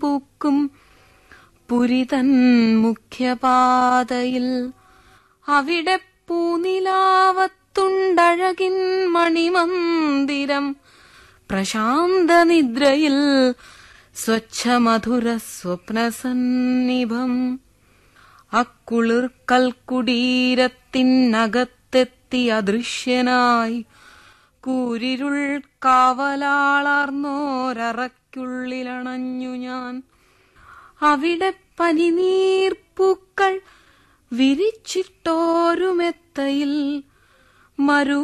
പൂക്കും പുരിതൻ മുഖ്യപാതയിൽ അവിടെ പൂനിലാവത്തുണ്ടഴകിൻ മണിമന്ദിരം പ്രശാന്ത നിദ്രയിൽ സ്വച്ഛമധുര സ്വപ്നസന്നിഭം അക്കുളിർ കൽക്കുടീരത്തിനകത്തെത്തി അദൃശ്യനായി കൂരിരുൾ കാവലാളാർന്നോരറയ്ക്കുള്ളിലണഞ്ഞു ഞാൻ അവിടെ പനിനീർപ്പൂക്കൾ വിരിച്ചിട്ടോരുമെത്തയിൽ മരു